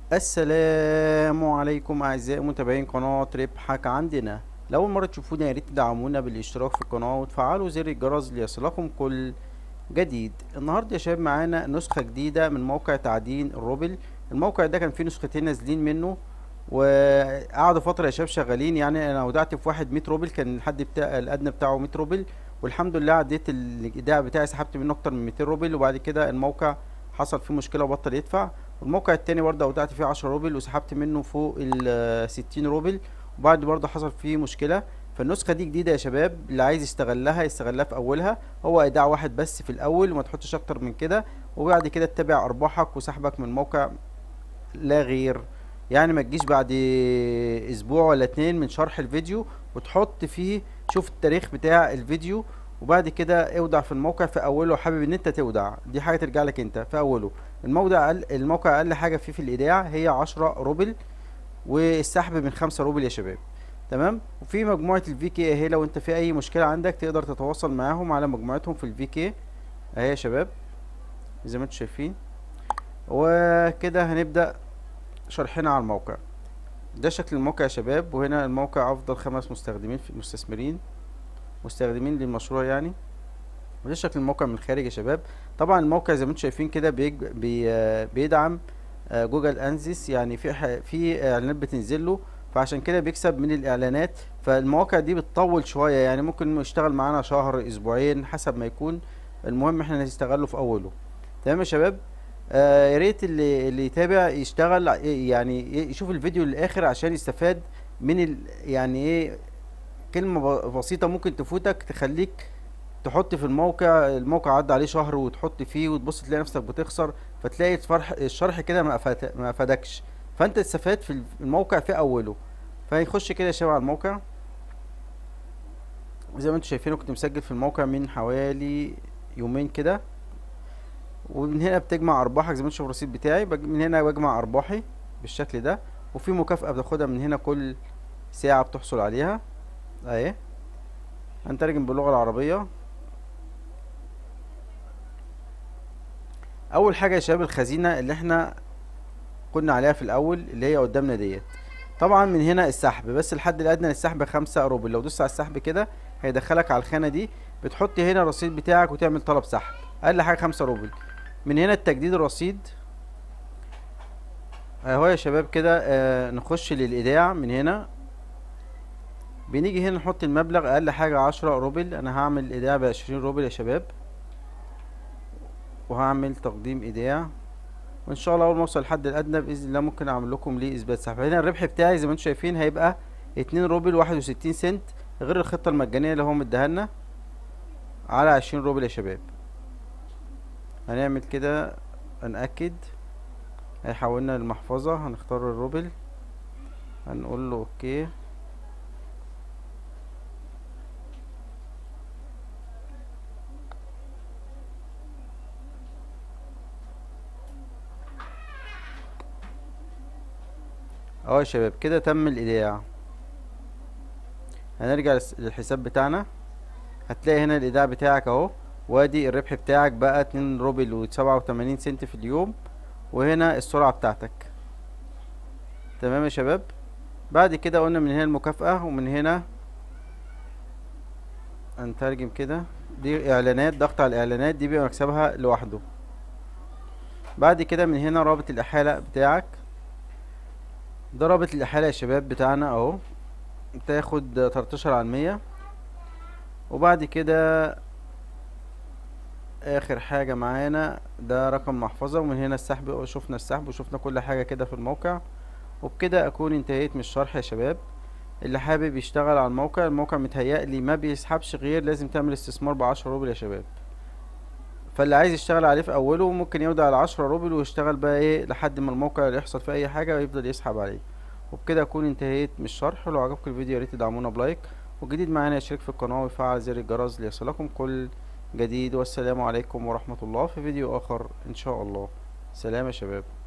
السلام عليكم اعزائي متابعين قناة ربحك عندنا لو اول مرة تشوفونا يا ريت تدعمونا بالاشتراك في القناة وتفعلوا زر الجرس ليصلكم كل جديد النهاردة يا شباب معانا نسخة جديدة من موقع تعدين الروبل الموقع ده كان فيه نسختين نازلين منه وقعدوا فترة يا شباب شغالين يعني انا ودعت في واحد 100 روبل كان الحد بتاع الادنى بتاعه 100 روبل والحمد لله عديت الايداع بتاعي سحبت منه اكتر من 200 روبل وبعد كده الموقع حصل فيه مشكلة وبطل يدفع والموقع التاني برضه اودعت فيه 10 روبل وسحبت منه فوق ال 60 روبل وبعد برضه حصل فيه مشكلة فالنسخة دي جديدة يا شباب اللي عايز يستغلها يستغلها في اولها هو ايداع واحد بس في الاول وما تحطش اكتر من كده وبعد كده تتابع ارباحك وسحبك من الموقع لا غير يعني ما تجيش بعد اسبوع ولا اتنين من شرح الفيديو وتحط فيه شوف التاريخ بتاع الفيديو وبعد كده اودع في الموقع في اوله حابب ان انت تودع دي حاجه ترجع لك انت في اوله الموضع أقل الموقع اقل حاجه فيه في الايداع هي عشرة روبل والسحب من خمسة روبل يا شباب تمام وفي مجموعه الفي كي اهي لو انت في اي مشكله عندك تقدر تتواصل معاهم على مجموعتهم في الفي كي اهي يا شباب زي ما انتم شايفين وكده هنبدا شرحنا على الموقع ده شكل الموقع يا شباب وهنا الموقع افضل خمس مستخدمين في المستثمرين مستخدمين للمشروع يعني وده شكل الموقع من الخارج يا شباب طبعا الموقع زي ما انتم شايفين كده بيج... بي... بيدعم جوجل انزيس يعني في ح... في اعلانات بتنزل له فعشان كده بيكسب من الاعلانات فالمواقع دي بتطول شويه يعني ممكن يشتغل معانا شهر اسبوعين حسب ما يكون المهم احنا نستغله في اوله تمام يا شباب آه يا ريت اللي اللي يتابع يشتغل يعني يشوف الفيديو للاخر عشان يستفاد من ال يعني ايه كلمة بسيطة ممكن تفوتك تخليك تحط في الموقع الموقع عدى عليه شهر وتحط فيه وتبص تلاقي نفسك بتخسر فتلاقي الفرح الشرح كده ما ما افادكش فانت استفاد في الموقع في اوله فيخش كده يا شباب على الموقع زي ما انتم شايفين كنت مسجل في الموقع من حوالي يومين كده ومن هنا بتجمع ارباحك زي ما انتم شايفين الرصيد بتاعي من هنا بجمع ارباحي بالشكل ده وفي مكافأة بتاخدها من هنا كل ساعة بتحصل عليها اهي هنترجم باللغة العربية اول حاجة يا شباب الخزينة اللي احنا قلنا عليها في الاول اللي هي قدامنا ديت طبعا من هنا السحب بس الحد الادنى للسحب خمسة روبل لو دوست على السحب كده هيدخلك على الخانة دي بتحط هنا الرصيد بتاعك وتعمل طلب سحب اقل حاجة خمسة روبل من هنا التجديد الرصيد اهو يا شباب كده آه نخش للايداع من هنا بنيجي هنا نحط المبلغ اقل حاجة عشرة روبل انا هعمل ايداع بعشرين روبل يا شباب وهعمل تقديم ايداع وان شاء الله اول ما اوصل الحد الادنى باذن الله ممكن اعمل لكم ليه اثبات سحب هنا الربح بتاعي زي ما انتم شايفين هيبقى اتنين روبل واحد وستين سنت غير الخطة المجانية اللي هو مديهالنا على عشرين روبل يا شباب هنعمل كده هنأكد هيحولنا للمحفظة هنختار الروبل هنقول له اوكي اهو يا شباب كده تم الايداع هنرجع للحساب بتاعنا هتلاقي هنا الايداع بتاعك اهو وادي الربح بتاعك بقى اتنين روبل وسبعة وتمانين سنت في اليوم وهنا السرعة بتاعتك تمام يا شباب بعد كده قلنا من هنا المكافأة ومن هنا هنترجم كده دي اعلانات ضغط على الاعلانات دي بيبقى مكسبها لوحده بعد كده من هنا رابط الاحالة بتاعك ده رابط الاحالة يا شباب بتاعنا اهو تاخد تلاتاشر على المية وبعد كده اخر حاجة معانا ده رقم محفظة ومن هنا السحب شفنا السحب وشفنا كل حاجة كده في الموقع وبكده اكون انتهيت من الشرح يا شباب اللي حابب يشتغل على الموقع الموقع متهيألي ما بيسحبش غير لازم تعمل استثمار بعشرة روبل يا شباب فاللي عايز يشتغل عليه في اوله ممكن يودع على عشرة روبل ويشتغل بقى ايه لحد ما الموقع يحصل فيه اي حاجة ويفضل يسحب عليه وبكده اكون انتهيت من الشرح ولو عجبكم الفيديو ياريت تدعمونا بلايك والجديد معانا يشترك في القناة ويفعل زر الجرس ليصلكم كل جديد والسلام عليكم ورحمة الله في فيديو آخر إن شاء الله سلام يا شباب